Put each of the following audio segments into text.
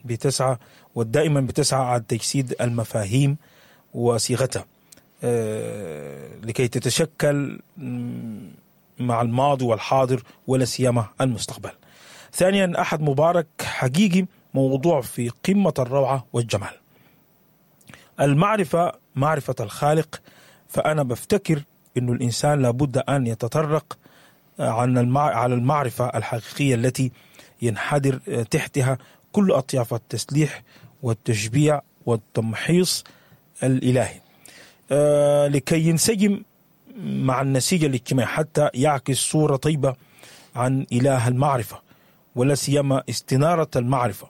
بتسعى ودائما بتسعى على تجسيد المفاهيم وصيغتها آه، لكي تتشكل مع الماضي والحاضر ولا سيما المستقبل. ثانيا احد مبارك حقيقي موضوع في قمه الروعه والجمال. المعرفه معرفه الخالق فانا بفتكر انه الانسان لابد ان يتطرق عن المع... على المعرفه الحقيقيه التي ينحدر تحتها كل اطياف التسليح والتشبيع والتمحيص الالهي. آه لكي ينسجم مع النسيج الاجتماعي حتى يعكس صورة طيبة عن إله المعرفة ولا سيما استنارة المعرفة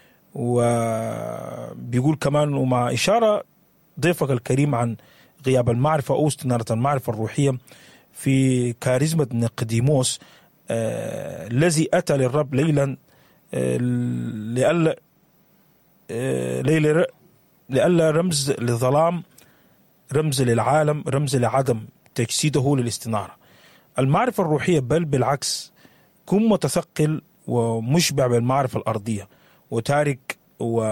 وبيقول كمان ومع إشارة ضيفك الكريم عن غياب المعرفة أو استنارة المعرفة الروحية في كاريزما نقديموس آه الذي أتى للرب ليلا آه لألا آه ليلا لألا رمز للظلام رمز للعالم رمز لعدم تجسيده للاستنارة المعرفة الروحية بل بالعكس كن متثقل ومشبع بالمعرفة الأرضية وتارك و...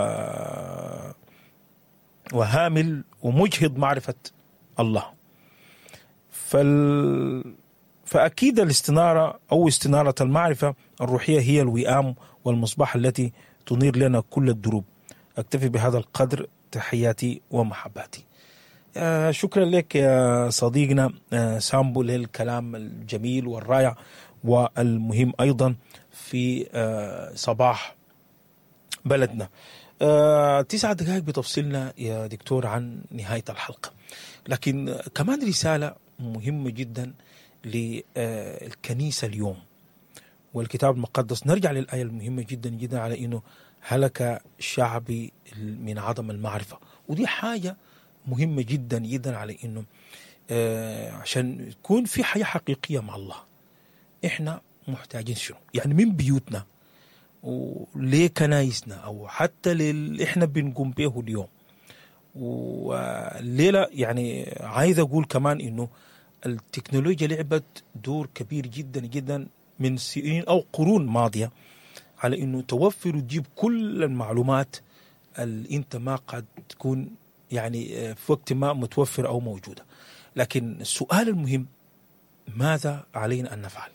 وهامل ومجهد معرفة الله فال... فأكيد الاستنارة أو استنارة المعرفة الروحية هي الوئام والمصباح التي تنير لنا كل الدروب أكتفي بهذا القدر تحياتي ومحباتي آه شكرا لك يا صديقنا آه سامبو للكلام الجميل والرائع والمهم ايضا في آه صباح بلدنا تسعة دقائق بتفصلنا يا دكتور عن نهاية الحلقة لكن كمان رسالة مهمة جدا للكنيسة اليوم والكتاب المقدس نرجع للآية المهمة جدا جدا على أنه هلك شعبي من عدم المعرفة ودي حاجة مهمة جدا جدا على انه آه عشان يكون في حياة حقيقية مع الله احنا محتاجين شنو يعني من بيوتنا وليه كنايسنا او حتى اللي احنا بنقوم به اليوم والليلة يعني عايز اقول كمان انه التكنولوجيا لعبت دور كبير جدا جدا من سنين او قرون ماضية على انه توفر وتجيب كل المعلومات اللي انت ما قد تكون يعني في وقت ما متوفرة أو موجودة لكن السؤال المهم ماذا علينا أن نفعل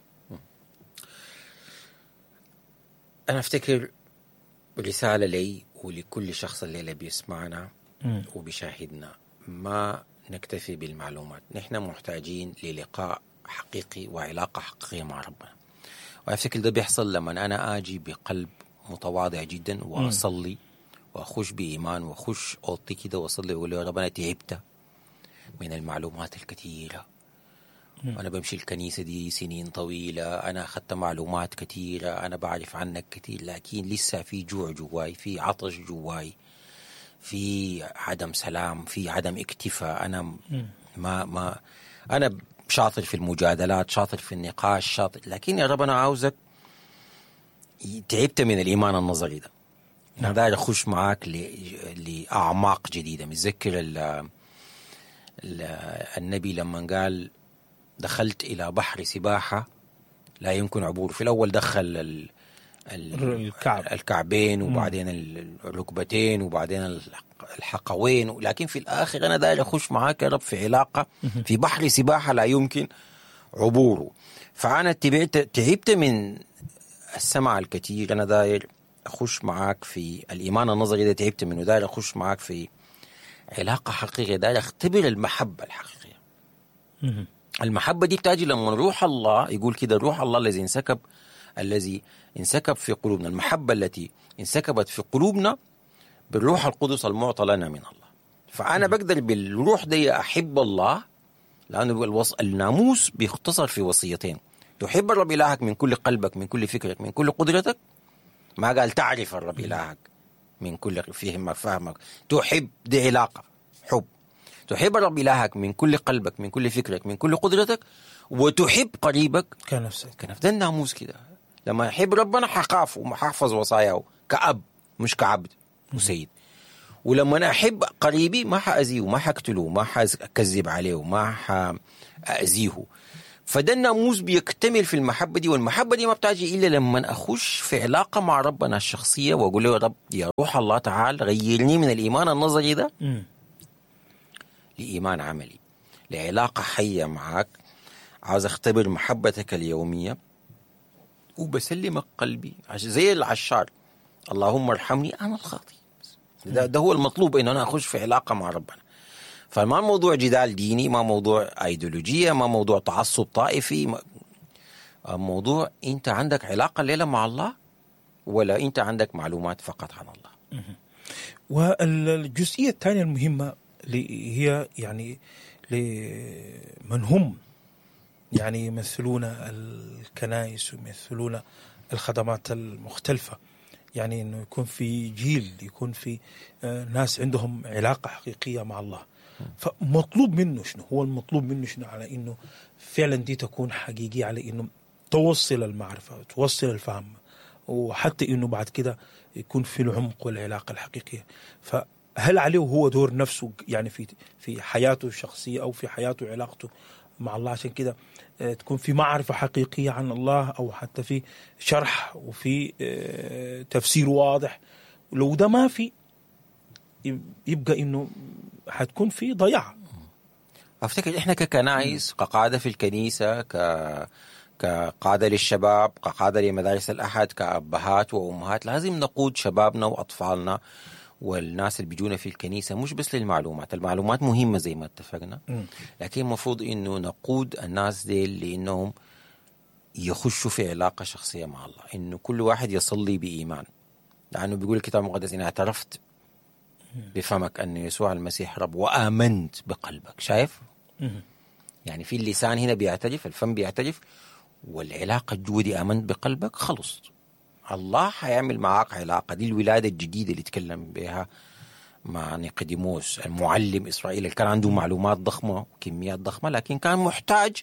أنا أفتكر رسالة لي ولكل شخص الليلة بيسمعنا م. وبيشاهدنا ما نكتفي بالمعلومات نحن محتاجين للقاء حقيقي وعلاقة حقيقية مع ربنا وأفتكر ده بيحصل لما أنا آجي بقلب متواضع جدا وأصلي واخش بايمان واخش اوضتي كده واصلي واقول يا رب انا تعبت من المعلومات الكثيره وانا بمشي الكنيسه دي سنين طويله انا اخذت معلومات كثيره انا بعرف عنك كثير لكن لسه في جوع جواي في عطش جواي في عدم سلام في عدم اكتفاء انا ما ما انا شاطر في المجادلات شاطر في النقاش شاطر لكن يا رب انا عاوزك تعبت من الايمان النظري ده انا نعم. داير اخش معاك لاعماق جديده متذكر ال ال النبي لما قال دخلت الى بحر سباحه لا يمكن عبوره في الاول دخل ال الكعب. الكعبين وبعدين الركبتين وبعدين الحقوين لكن في الاخر انا داير اخش معاك يا رب في علاقه في بحر سباحه لا يمكن عبوره فانا تبعت تعبت من السمع الكثير انا داير اخش معاك في الايمان النظري ده تعبت منه داير اخش معاك في علاقه حقيقيه داير اختبر المحبه الحقيقيه المحبه دي بتاجي لما روح الله يقول كده روح الله الذي انسكب الذي انسكب في قلوبنا المحبه التي انسكبت في قلوبنا بالروح القدس المعطى لنا من الله فانا بقدر بالروح دي احب الله لانه الوص... الناموس بيختصر في وصيتين تحب الرب الهك من كل قلبك من كل فكرك من كل قدرتك ما قال تعرف الرب إلهك من كل فهم فهمك تحب دي علاقة حب تحب الرب إلهك من كل قلبك من كل فكرك من كل قدرتك وتحب قريبك كنفسك كنفسك ده الناموس كده لما أحب ربنا حخاف وححفظ وصاياه كأب مش كعبد وسيد ولما أنا أحب قريبي ما حأذيه ما حقتله ما حأكذب عليه ما حأذيه فده الناموس بيكتمل في المحبة دي والمحبة دي ما بتجي إلا لما أخش في علاقة مع ربنا الشخصية وأقول له يا رب يا روح الله تعال غيرني من الإيمان النظري ده مم. لإيمان عملي لعلاقة حية معك عاوز أختبر محبتك اليومية وبسلمك قلبي عش- زي العشار اللهم ارحمني أنا الخاطي ده, ده هو المطلوب إنه أنا أخش في علاقة مع ربنا فما موضوع جدال ديني ما موضوع أيديولوجية ما موضوع تعصب طائفي ما موضوع أنت عندك علاقة الليلة مع الله ولا أنت عندك معلومات فقط عن الله والجزئية الثانية المهمة اللي هي يعني لمن هم يعني يمثلون الكنائس ويمثلون الخدمات المختلفة يعني انه يكون في جيل يكون في آه، ناس عندهم علاقة حقيقية مع الله فمطلوب منه شنو هو المطلوب منه شنو على انه فعلا دي تكون حقيقية على انه توصل المعرفة توصل الفهم وحتى انه بعد كده يكون في العمق والعلاقة الحقيقية فهل عليه هو دور نفسه يعني في في حياته الشخصية او في حياته علاقته مع الله عشان كده آه، تكون في معرفة حقيقية عن الله أو حتى في شرح وفي آه، تفسير واضح لو ده ما في يب- يبقى إنه حتكون في ضياع افتكر احنا ككنائس كقاده في الكنيسه ك كقاده للشباب كقاده لمدارس الاحد كابهات وامهات لازم نقود شبابنا واطفالنا والناس اللي بيجونا في الكنيسه مش بس للمعلومات، المعلومات مهمه زي ما اتفقنا مم. لكن المفروض انه نقود الناس دي لانهم يخشوا في علاقه شخصيه مع الله، انه كل واحد يصلي بايمان. لانه بيقول الكتاب المقدس ان اعترفت بفمك ان يسوع المسيح رب وامنت بقلبك، شايف؟ مم. يعني في اللسان هنا بيعترف الفم بيعترف والعلاقة جوا دي آمنت بقلبك خلص الله حيعمل معاك علاقة دي الولادة الجديدة اللي تكلم بها مع نيقوديموس المعلم إسرائيل اللي كان عنده معلومات ضخمة وكميات ضخمة لكن كان محتاج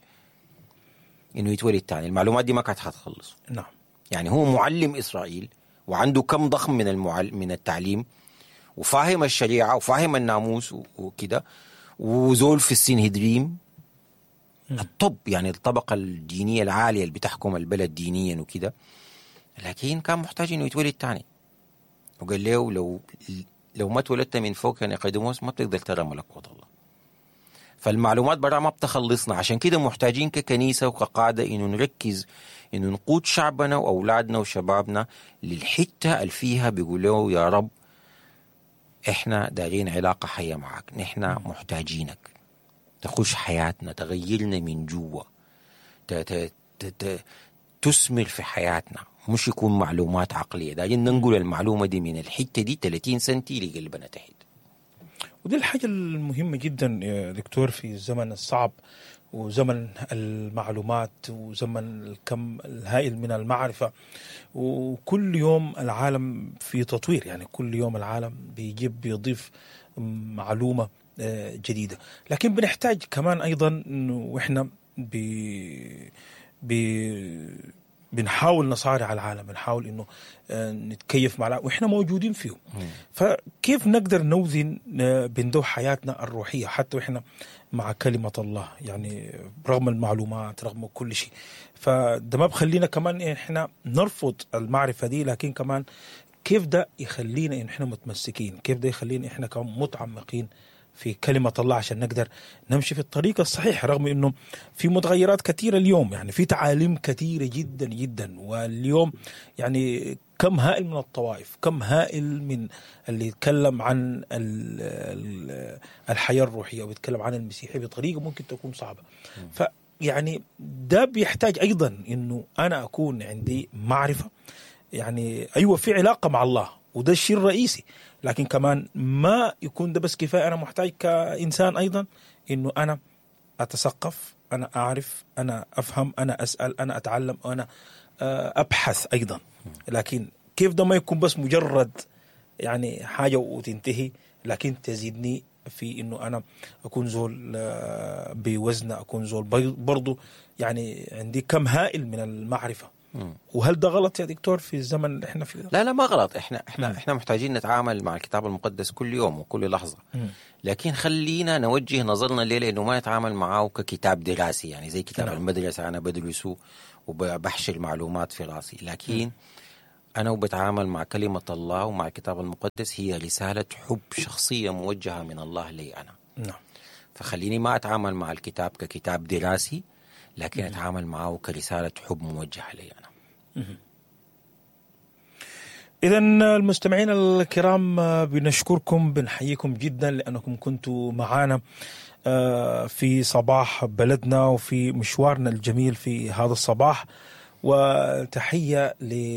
إنه يتولد تاني المعلومات دي ما كانت حتخلص نعم يعني هو معلم إسرائيل وعنده كم ضخم من المعل... من التعليم وفاهم الشريعة وفاهم الناموس و- وكده وزول في السنهدريم الطب يعني الطبقة الدينية العالية اللي بتحكم البلد دينيا وكده لكن كان محتاج انه يتولد تاني وقال له لو لو ما اتولدت من فوق يا نيقوديموس ما بتقدر ترى ملكوت الله فالمعلومات برا ما بتخلصنا عشان كده محتاجين ككنيسة وكقادة انه نركز انه نقود شعبنا واولادنا وشبابنا للحتة اللي فيها بيقولوا يا رب احنا دارين علاقة حية معك نحن محتاجينك تخش حياتنا تغيرنا من جوا ت- ت- ت- ت- تثمر في حياتنا مش يكون معلومات عقلية دارين ننقل المعلومة دي من الحتة دي 30 سنتي لقلبنا تحت ودي الحاجة المهمة جدا يا دكتور في الزمن الصعب وزمن المعلومات وزمن الكم الهائل من المعرفة وكل يوم العالم في تطوير يعني كل يوم العالم بيجيب بيضيف معلومة آه، جديدة لكن بنحتاج كمان أيضا أنه وإحنا بي بي بنحاول نصارع العالم بنحاول انه آه، نتكيف مع العالم واحنا موجودين فيه فكيف نقدر نوزن آه، بين ده حياتنا الروحيه حتى واحنا مع كلمه الله يعني رغم المعلومات رغم كل شيء فده ما بخلينا كمان احنا نرفض المعرفه دي لكن كمان كيف ده يخلينا ان احنا متمسكين كيف ده يخلينا احنا كمان متعمقين في كلمة الله عشان نقدر نمشي في الطريق الصحيح رغم انه في متغيرات كثيرة اليوم يعني في تعاليم كثيرة جدا جدا واليوم يعني كم هائل من الطوائف كم هائل من اللي يتكلم عن ال- ال- الحياة الروحية ويتكلم عن المسيحية بطريقة ممكن تكون صعبة فيعني ده بيحتاج أيضا أنه أنا أكون عندي معرفة يعني أيوة في علاقة مع الله وده الشيء الرئيسي لكن كمان ما يكون ده بس كفاية أنا محتاج كإنسان أيضا أنه أنا أتثقف أنا أعرف أنا أفهم أنا أسأل أنا أتعلم أنا آه، أبحث أيضا لكن كيف ده ما يكون بس مجرد يعني حاجة وتنتهي لكن تزيدني في انه انا اكون زول آه، بوزن اكون زول بي- برضو يعني عندي كم هائل من المعرفه وهل ده غلط يا دكتور في الزمن اللي احنا فيه ده؟ لا لا ما غلط احنا احنا مم. احنا محتاجين نتعامل مع الكتاب المقدس كل يوم وكل لحظه مم. لكن خلينا نوجه نظرنا ليه لانه ما نتعامل معاه ككتاب دراسي يعني زي كتاب نعم. المدرسه انا بدرسه وبحشي المعلومات في راسي لكن انا وبتعامل مع كلمه الله ومع الكتاب المقدس هي رساله حب شخصيه موجهه من الله لي انا نعم فخليني ما اتعامل مع الكتاب ككتاب دراسي لكن اتعامل معه كرساله حب موجهه لي انا إذا المستمعين الكرام آه، بنشكركم بنحييكم جدا لأنكم كنتوا معنا آه، في صباح بلدنا وفي مشوارنا الجميل في هذا الصباح وتحية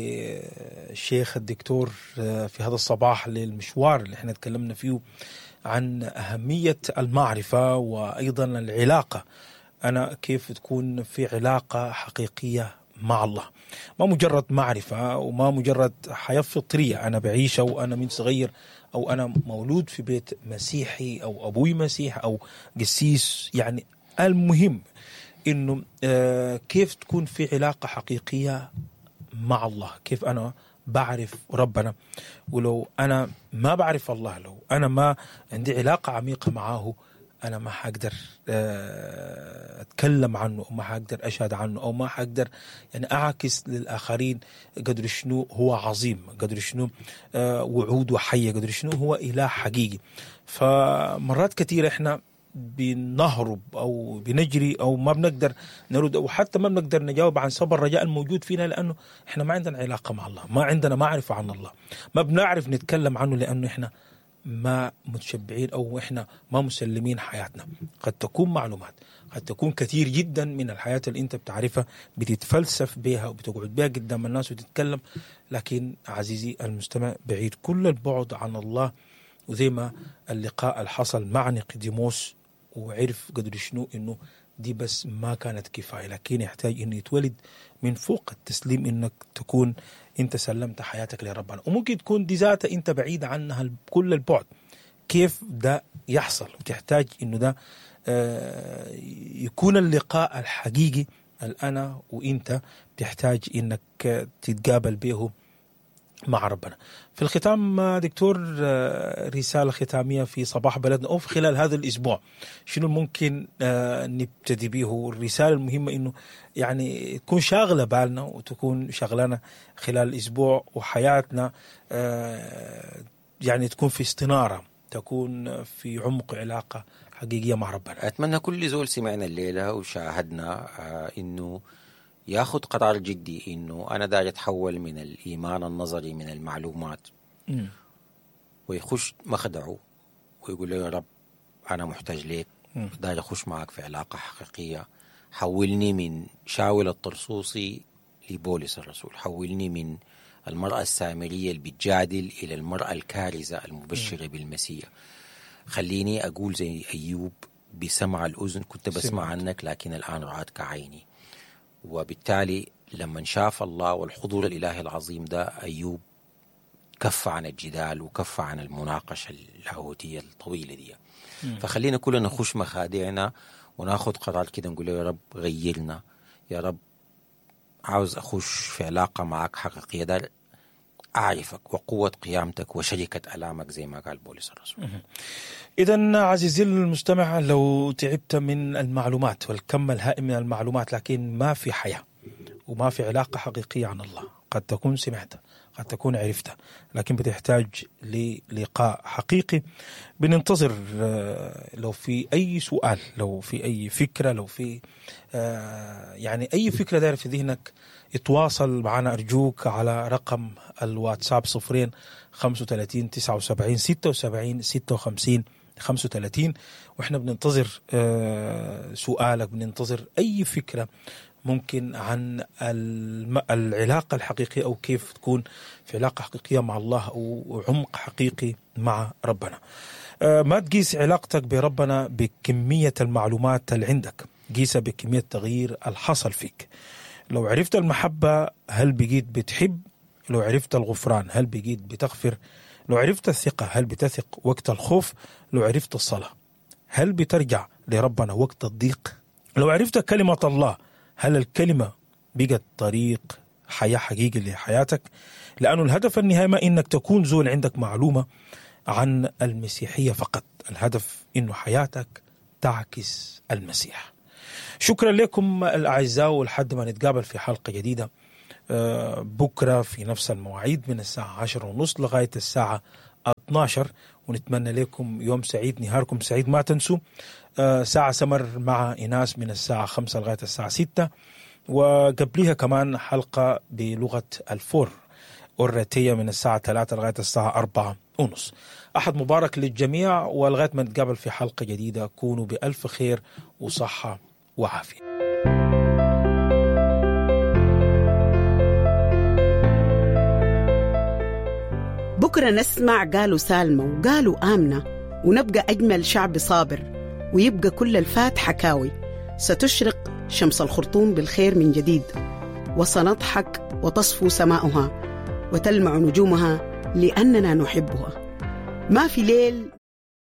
للشيخ الدكتور آه، في هذا الصباح للمشوار اللي احنا تكلمنا فيه عن أهمية المعرفة وأيضا العلاقة أنا كيف تكون في علاقة حقيقية مع الله ما مجرد معرفة وما مجرد حياة فطرية أنا بعيشها وأنا من صغير أو أنا مولود في بيت مسيحي أو أبوي مسيح أو قسيس يعني المهم إنه آه، كيف تكون في علاقة حقيقية مع الله كيف أنا بعرف ربنا ولو أنا ما بعرف الله لو أنا ما عندي علاقة عميقة معه أنا ما حقدر آه، أتكلم عنه أو ما حقدر أشهد عنه أو ما حقدر يعني أعكس للآخرين قدر شنو هو عظيم قدر شنو آه، وعوده حية قدر شنو هو إله حقيقي فمرات كثيرة إحنا بنهرب او بنجري او ما بنقدر نرد او حتى ما بنقدر نجاوب عن سبب الرجاء الموجود فينا لانه احنا ما عندنا علاقه مع الله، ما عندنا معرفه عن الله، ما بنعرف نتكلم عنه لانه احنا ما متشبعين او احنا ما مسلمين حياتنا، قد تكون معلومات، قد تكون كثير جدا من الحياه اللي انت بتعرفها بتتفلسف بها وبتقعد بها قدام الناس وتتكلم لكن عزيزي المستمع بعيد كل البعد عن الله وزي ما اللقاء اللي حصل مع نيقوديموس وعرف قدر شنو انه دي بس ما كانت كفايه لكن يحتاج انه يتولد من فوق التسليم انك تكون انت سلمت حياتك لربنا وممكن تكون دي ذاتها انت بعيد عنها كل البعد كيف ده يحصل وتحتاج انه ده آه، يكون اللقاء الحقيقي الانا وانت تحتاج انك تتقابل به مع ربنا في الختام آه، دكتور آه، رسالة ختامية في صباح بلدنا أو في خلال هذا الأسبوع شنو ممكن آه، نبتدي به الرسالة المهمة أنه يعني تكون شاغلة بالنا وتكون شغلنا خلال الأسبوع وحياتنا آه، يعني تكون في استنارة تكون في عمق علاقة حقيقية مع ربنا اتمنى كل زول سمعنا الليله وشاهدنا آه انه ياخذ قرار جدي انه انا داير اتحول من الايمان النظري من المعلومات مم. ويخش مخدعه ويقول له يا رب انا محتاج ليك مم. داير اخش معك في علاقه حقيقيه حولني من شاول الطرسوسي لبولس الرسول حولني من المرأة السامرية اللي بتجادل إلى المرأة الكارزة المبشرة بالمسيح خليني أقول زي أيوب بسمع الأذن كنت بسمع سمعت. عنك لكن الآن رأتك عيني وبالتالي لما شاف الله والحضور الإلهي العظيم ده أيوب كف عن الجدال وكف عن المناقشة اللاهوتية الطويلة دي فخلينا كلنا نخش مخادعنا وناخذ قرار كده نقول يا رب غيرنا يا رب عاوز أخش في علاقة معك حقيقية ده أعرفك وقوة قيامتك وشركة ألامك زي ما قال بولس الرسول إذا عزيزي المستمع لو تعبت من المعلومات والكم الهائل من المعلومات لكن ما في حياة وما في علاقة حقيقية عن الله قد تكون سمعت قد تكون عرفت لكن بتحتاج للقاء حقيقي بننتظر آه، لو في أي سؤال لو في أي فكرة لو في آه، يعني أي فكرة دايرة في ذهنك اتواصل معنا أرجوك على رقم الواتساب صفرين 35 79 76 56 35 واحنا بننتظر آه، سؤالك بننتظر اي فكره ممكن عن الم- العلاقه الحقيقيه او كيف تكون في علاقه حقيقيه مع الله او عمق حقيقي مع ربنا. آه، ما تقيس علاقتك بربنا بكميه المعلومات اللي عندك، قيسها بكميه التغيير الحصل فيك. لو عرفت المحبه هل بقيت بتحب؟ لو عرفت الغفران هل بقيت بتغفر؟ لو عرفت الثقة هل بتثق وقت الخوف لو عرفت الصلاة هل بترجع لربنا وقت الضيق لو عرفت كلمة الله هل الكلمة بقت طريق حياة حقيقي لحياتك لأنه الهدف النهائي ما إنك تكون زول عندك معلومة عن المسيحية فقط الهدف إنه حياتك تعكس المسيح شكرا لكم الأعزاء ولحد ما نتقابل في حلقة جديدة آه، بكرة في نفس المواعيد من الساعة عشر ونص لغاية الساعة 12 ونتمنى لكم يوم سعيد نهاركم سعيد ما تنسوا آه، ساعة سمر مع إناس من الساعة 5 لغاية الساعة 6 وقبلها كمان حلقة بلغة الفور أوريتية من الساعة 3 لغاية الساعة 4 ونص أحد مبارك للجميع ولغاية ما نتقابل في حلقة جديدة كونوا بألف خير وصحة وعافية بكرة نسمع قالوا سالمة وقالوا آمنة ونبقى أجمل شعب صابر ويبقى كل الفات حكاوي ستشرق شمس الخرطوم بالخير من جديد وسنضحك وتصفو سماؤها وتلمع نجومها لأننا نحبها ما في ليل